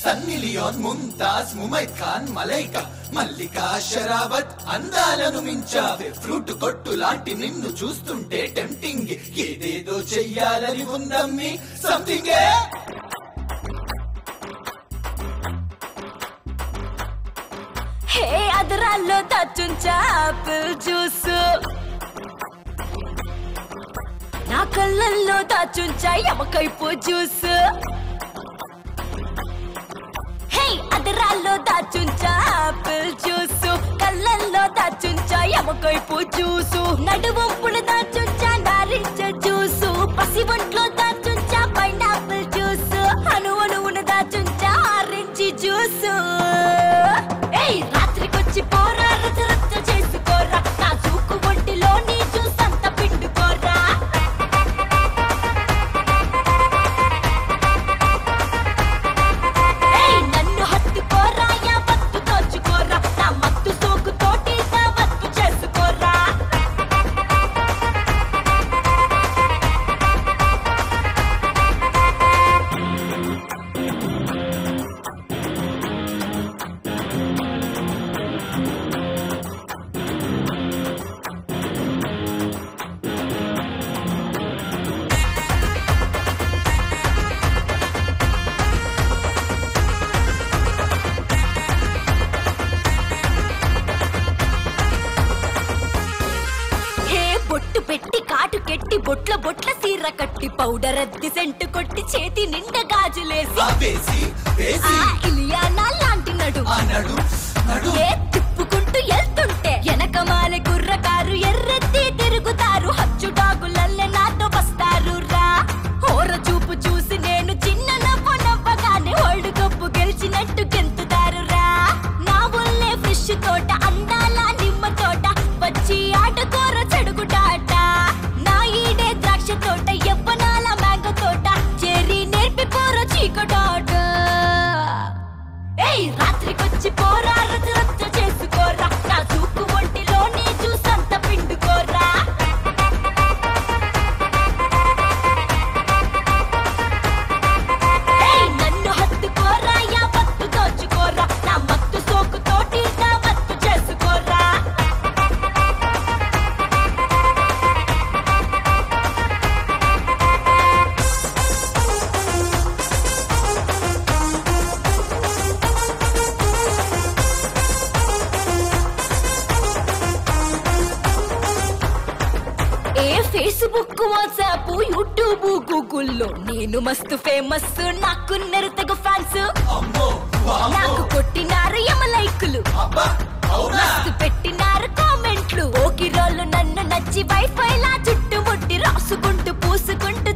సన్నీ లియోన్ ముంతాజ్ ముమైద్ ఖాన్ మలైకా మల్లికా షరావత్ అందాలను మించావే ఫ్రూట్ కొట్టు లాంటి నిన్ను చూస్తుంటే టెంప్టింగ్ ఏదేదో చెయ్యాలని ఉందమ్మి సంథింగ్ హే అదరాల్లో దాచుంచా ఆపిల్ జ్యూస్ నా కళ్ళల్లో దాచుంచా ఎమకైపు జ్యూస్ హే అదరాల్లో దాచుంచా ఆపిల్ జ్యూస్ కళ్ళల్లో దాచుంచా ఎమకైపు జ్యూస్ నడువంపున దాచుంచా నారింజ జ్యూస్ పసి ఒంట్లో దాచుంచా పైనాపిల్ జ్యూస్ అను అణువున దాచుంచా ఆరెంజ్ జ్యూస్ ఏయ్ రాత్రికొచ్చి పోరా రచ్చ రచ్చ చేసుకోరా నా చూకు ఒంటిలో నీ జ్యూస్ అంతా పిండుకోరా ఏయ్ నన్ను హత్తుకోరా యా వత్తు దోచుకోరా నా మత్తు సోకు తోటి నా వత్తు చేసుకోరా హే బొట్టు పెట్టి కాటు కెట్టి బొట్ల బొట్ల సీర కట్టి పౌడర్ అద్ది సెంటు కొట్టి చేతి నిండా గాజులేసి వేసి వేసి ఆ ఇలియానా లాంటి నడు ఆ నడు నడు ఏ తిప్పుకుంటూ వెళ్తుంటే వెనకమాల గుర్రకారు ఎర్రెత్తి తిరుగుతారు హచ్చు డాగులల్లే నాతో వస్తారు రా హోర చూపు చూసి నేను చిన్న నవ్వు నవ్వగానే వరల్డ్ కప్పు గెలిచినట్టు గెంతుతారు రా నా ఒళ్ళే ఫిష్ తోట అందాల నిమ్మ తోట వచ్చి ఆటకోర చెడుగుటాట నా ఈడే ద్రాక్ష తోట యవ్వనాల మ్యాంగో తోట చెరి నేర్పి పోర చీకటాట ఏయ్ రాత్రికొచ్చి పోరా రచ్చ రచ్చ చేసుకోరా నా చూపు ఒంటిలో నీ చూసంత పిండుకోరా ఏయ్ నన్ను హత్తుకోరా యా వత్తు దోచుకోరా నా మత్తు సోకు తోటి నా వత్తు చేసుకోరా ఏ ఫేస్బుక్ వాట్సాప్ యూట్యూబ్ గూగుల్లో నేను మస్తు ఫేమస్ నాకున్నారు తెగ ఫ్యాన్స్ అమ్మో వామ్మో నాకు కొట్టినారు యమ లైకులు అబ్బా అవునా మస్తు పెట్టినారు కామెంట్లు ఓకిరోళ్ళు నన్ను నచ్చి వైఫై లా చుట్టుముట్టి రాసుకుంటూ పూసుకుంటూ